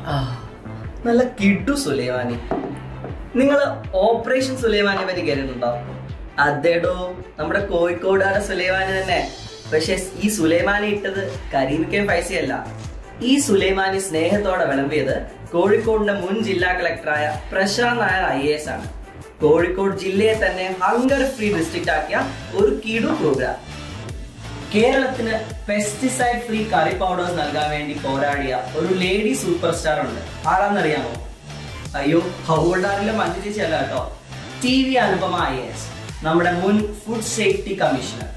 ആ, നല്ല കിഡു സുലൈമാനി നിങ്ങൾ ഓപ്പറേഷൻ സുലൈമാനെ പറ്റി കേട്ടിട്ടുണ്ടോ അതേടോ നമ്മുടെ കോഴിക്കോടാണ് സുലൈമാനി തന്നെ പക്ഷെ ഈ സുലൈമാനി ഇട്ടത് കരീമിക്കയും പൈസയല്ല ഈ സുലൈമാനി സ്നേഹത്തോടെ വിളമ്പിയത് കോഴിക്കോടിന്റെ മുൻ ജില്ലാ കളക്ടറായ പ്രശാന്ത് നായർ ഐ എസ് ആണ് കോഴിക്കോട് ജില്ലയെ തന്നെ ഹങ്കർ ഫ്രീ ഡിസ്ട്രിക്റ്റ് ആക്കിയ ഒരു കിടു പ്രോഗ്രാം കേരളത്തിന് പെസ്റ്റിസൈഡ് ഫ്രീ കറി പൗഡേഴ്സ് നൽകാൻ വേണ്ടി പോരാടിയ ഒരു ലേഡി സൂപ്പർ സ്റ്റാർ ഉണ്ട് ആരാന്നറിയാമോ അയ്യോ ഹൗൾഡാറിലെ മഞ്ജു ചേച്ചി അല്ല കേട്ടോ T V Anupama I S നമ്മുടെ മുൻ ഫുഡ് സേഫ്റ്റി കമ്മീഷണർ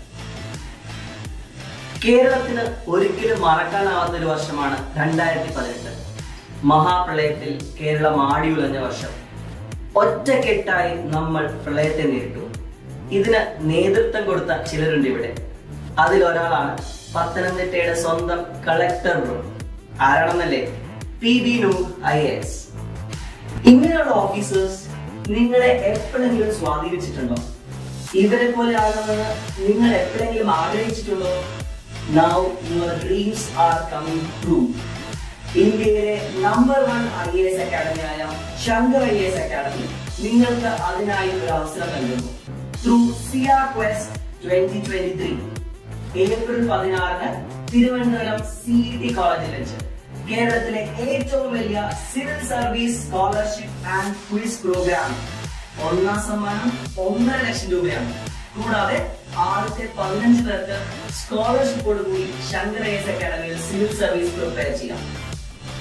കേരളത്തിന് ഒരിക്കലും മറക്കാനാവാത്ത ഒരു വർഷമാണ് രണ്ടായിരത്തി പതിനെട്ട് മഹാപ്രളയത്തിൽ കേരളം ആടിയുലഞ്ഞ വർഷം ഒറ്റക്കെട്ടായി നമ്മൾ പ്രളയത്തെ നേരിട്ടു ഇതിന് നേതൃത്വം കൊടുത്ത ചിലരുണ്ട് ഇവിടെ അതിലൊരാളാണ് പത്തനംതിട്ടയുടെ സ്വന്തം കളക്ടർ ബ്രോ ആരാണെന്നല്ലേ P B Nooh I S ഇങ്ങനെയുള്ള ഓഫീസേഴ്സ് നിങ്ങളെ എപ്പോഴെങ്കിലും സ്വാധീനിച്ചിട്ടുണ്ടോ ഇവരെ പോലെ ആകണമെന്ന് നിങ്ങൾ എപ്പോഴെങ്കിലും ആഗ്രഹിച്ചിട്ടുണ്ടോ now your dreams are coming true ഇന്ത്യയിലെ നമ്പർ വൺ ഐ എസ് അക്കാഡമിയായ ശങ്കർ ഐ എസ് അക്കാഡമി നിങ്ങൾക്ക് അതിനായി ഒരു അവസരം നൽകുന്നു through Sia Quest twenty twenty three April പതിനാറിന് തിരുവനന്തപുരം സി ടി കോളേജിൽ വെച്ച് കേരളത്തിലെ ഏറ്റവും വലിയ civil service scholarship and quiz program ഒന്നാം സമ്മാനം ഒന്നര ലക്ഷം രൂപയാണ് കൂടാതെ ആദ്യത്തെ പതിനഞ്ച് പേർക്ക് സ്കോളർഷിപ്പോട് കൂടി ശങ്കർ എസ് അക്കാഡമിയിൽ സിവിൽ സർവീസ് പ്രിപ്പയർ ചെയ്യാം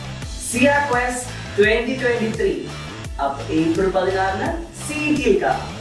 Sia Quest twenty twenty three അപ്പൊ ഏപ്രിൽ പതിനാറിന് സി ടിയിൽ കാണാം